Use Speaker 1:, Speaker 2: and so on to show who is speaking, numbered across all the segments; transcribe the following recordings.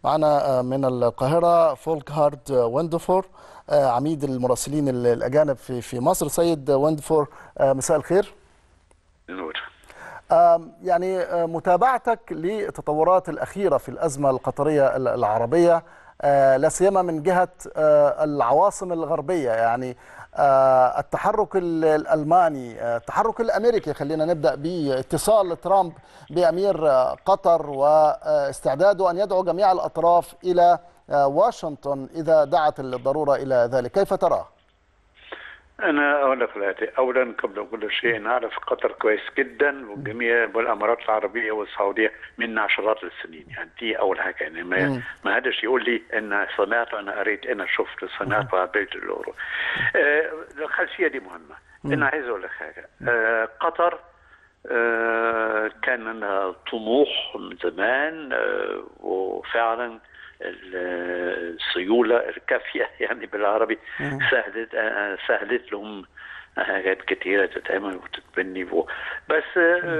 Speaker 1: معنا من القاهرة فولكهارد ويندفور عميد المراسلين الأجانب في في مصر سيد ويندفور مساء الخير
Speaker 2: نور
Speaker 1: يعني متابعتك للتطورات الأخيرة في الأزمة القطرية العربية لا سيما من جهة العواصم الغربية يعني التحرك الألماني التحرك الأمريكي خلينا نبدأ به اتصال ترامب بأمير قطر واستعداده أن يدعو جميع الأطراف إلى واشنطن إذا دعت الضرورة إلى ذلك كيف تراه؟
Speaker 2: أنا أقول لك الآتي أولا قبل كل شيء نعرف قطر كويس جدا والجميع والإمارات العربية والسعودية من عشرات السنين يعني دي أول حاجة يعني ما, ما حدش يقول لي أن سمعت أنا قريت أنا شفت سمعت وقابلت الأورو آه الخلفية دي مهمة أنا عايز أقول لك حاجة آه قطر آه كان لها طموح من زمان آه وفعلا السيولة الكافية يعني بالعربي سهلت سهلت لهم حاجات كتيرة تتعمل وتتبني بس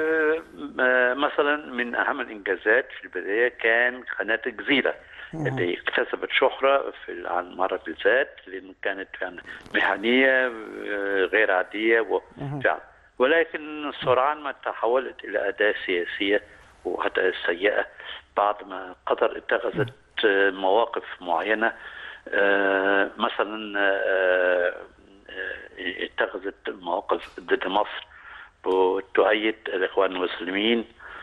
Speaker 2: مثلا من أهم الإنجازات في البداية كان قناة الجزيرة اللي اكتسبت شهرة في عن مرة الذات لأن كانت يعني مهنية غير عادية وفعلا ولكن سرعان ما تحولت إلى أداة سياسية وحتى سيئة بعد ما قطر اتخذت مواقف معينة مثلا اتخذت مواقف ضد مصر وتؤيد الإخوان المسلمين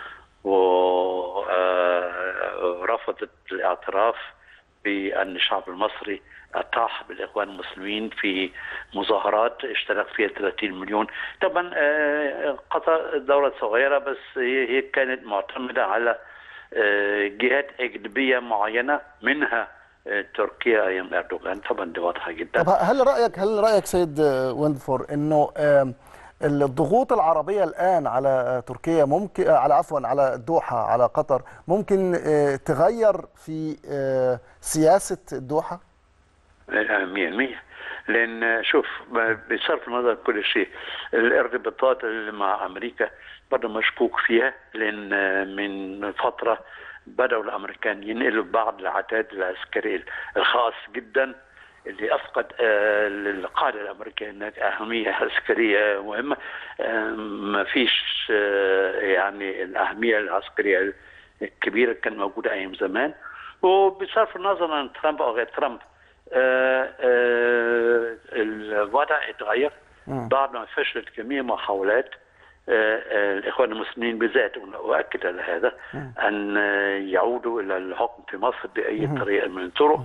Speaker 2: ورفضت الاعتراف بأن الشعب المصري اطاح بالاخوان المسلمين في مظاهرات اشترك فيها 30 مليون طبعا قطر دوله صغيره بس هي كانت معتمده على جهات اجنبيه معينه منها تركيا ايام اردوغان طبعا دي واضحه جدا
Speaker 1: طب هل رايك هل رايك سيد ويندفور انه الضغوط العربيه الان على تركيا ممكن على عفوا على الدوحه على قطر ممكن تغير في سياسه الدوحه؟
Speaker 2: 100% لان شوف بصرف النظر كل شيء الارتباطات اللي مع امريكا برضه مشكوك فيها لان من فتره بداوا الامريكان ينقلوا بعض العتاد العسكري الخاص جدا اللي افقد للقاده الامريكيه هناك اهميه عسكريه مهمه ما فيش يعني الاهميه العسكريه الكبيره كان موجوده ايام زمان وبصرف النظر عن ترامب او غير ترامب آآ آآ الوضع اتغير بعد ما فشلت جميع محاولات الاخوان المسلمين بالذات واؤكد على هذا ان يعودوا الى الحكم في مصر باي طريقه من الطرق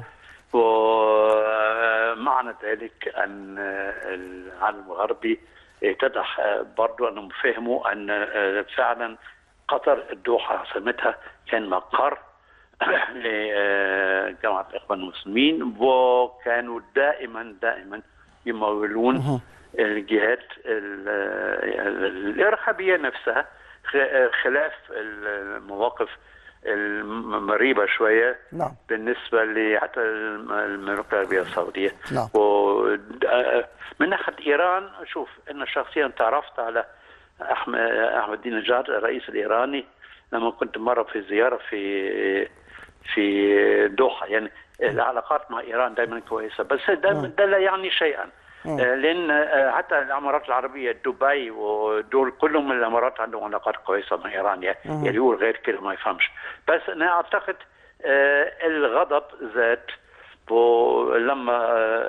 Speaker 2: ومعنى ذلك ان العالم الغربي اتضح برضو انهم فهموا ان فعلا قطر الدوحه عاصمتها كان مقر لجماعة الإخوان المسلمين وكانوا دائما دائما يمولون الجهات الإرهابية نفسها خلاف المواقف المريبة شوية
Speaker 1: نعم.
Speaker 2: بالنسبة لحتى المملكة العربية السعودية
Speaker 1: نعم.
Speaker 2: من ناحية إيران شوف أنا شخصيا تعرفت على أحمد أحمد دين نجاد الرئيس الإيراني لما كنت مرة في زيارة في في دوحة يعني العلاقات مع إيران دائما كويسة بس ده, ده لا يعني شيئا لأن حتى الإمارات العربية دبي ودول كلهم من الإمارات عندهم علاقات كويسة مع إيران يعني يقول غير كده ما يفهمش بس أنا أعتقد الغضب زاد لما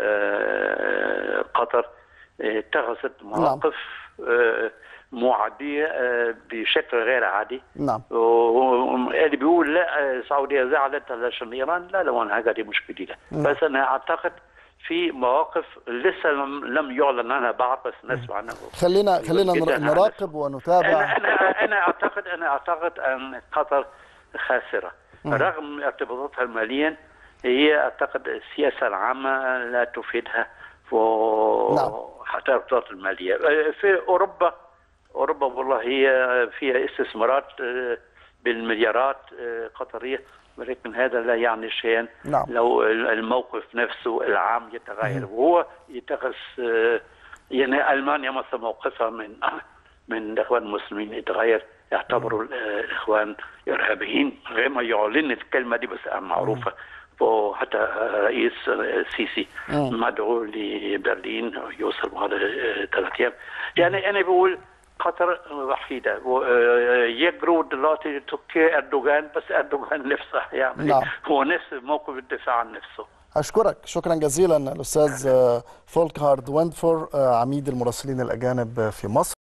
Speaker 2: قطر اتخذت مواقف معادية بشكل غير عادي
Speaker 1: نعم
Speaker 2: اللي بيقول لا السعودية زعلت علشان إيران لا لا وانا حاجة دي مش جديدة بس أنا أعتقد في مواقف لسه لم يعلن عنها بعد بس نسمع عنها
Speaker 1: خلينا خلينا نراقب ونتابع
Speaker 2: أنا أنا أنا أعتقد أنا أعتقد أن قطر خاسرة رغم ارتباطاتها الماليا هي أعتقد السياسة العامة لا تفيدها
Speaker 1: نعم.
Speaker 2: حتى الارتباطات المالية في أوروبا اوروبا والله هي فيها استثمارات بالمليارات قطريه ولكن هذا لا يعني شيئا
Speaker 1: نعم.
Speaker 2: لو الموقف نفسه العام يتغير وهو يتخذ يعني المانيا مثلا موقفها من من الاخوان المسلمين يتغير يعتبروا الاخوان ارهابيين غير ما يعلن الكلمه دي بس معروفه وحتى رئيس السيسي مدعو لبرلين يوصل بعد ثلاث ايام يعني انا بقول قطر وحيدة يجروا دلوقتي تركيا أردوغان بس أردوغان نفسه يعني
Speaker 1: نعم.
Speaker 2: هو نفس موقف الدفاع عن نفسه
Speaker 1: أشكرك شكرا جزيلا الأستاذ فولكهارد ويندفور عميد المراسلين الأجانب في مصر